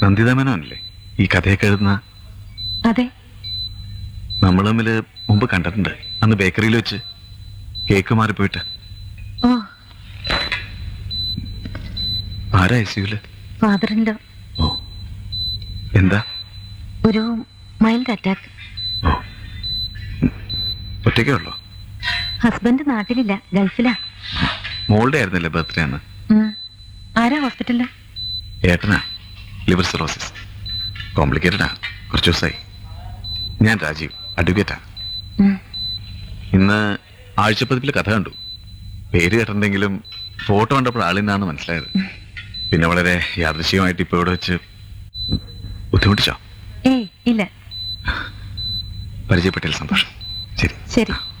നന്ദിത മേനോനല്ലേ ഈ കഥയൊക്കെ എഴുതുന്ന അതെ നമ്മൾ തമ്മിൽ മുമ്പ് കണ്ടിട്ടുണ്ട് അന്ന് ബേക്കറിയിൽ വെച്ച് കേക്ക് മാറിപ്പോയിട്ട് ഓ ആരാ ഐ സിയുല് ഫാദറിൻ്റെ ഓ എന്താ ഒരു മൈൽഡ് അറ്റാക്ക് ഓ ഒറ്റയ്ക്കേ ഉള്ളോ ഹസ്ബൻഡ് നാട്ടിലില്ല ഗൾഫിലാ മോളുടെ ആയിരുന്നില്ലേ ബർത്ത്ഡേ അന്ന് ഉം. ആരാ ഹോസ്പിറ്റലില് ഏട്ടനാ ലിവർ സിറോസിസ് കോംപ്ലിക്കേറ്റഡാ കുറച്ച് ദിവസമായി ഞാൻ രാജീവ് അഡ്വക്കേറ്റാ ഉം. ഇന്ന് ആഴ്ചപ്പതിപ്പിൽ കഥ കണ്ടു പേര് കേട്ടിട്ടുണ്ടെങ്കിലും ഫോട്ടോ കണ്ടപ്പോൾ ആളിന്നാന്ന് മനസ്സിലായത് പിന്നെ വളരെ യാദൃശ്യമായിട്ട് ഇപ്പോൾ ഇവിടെ വെച്ച് ബുദ്ധിമുട്ടിച്ചോ ഏയ് ഇല്ല പരിചയപ്പെട്ടതിൽ സന്തോഷം ശരി ശരി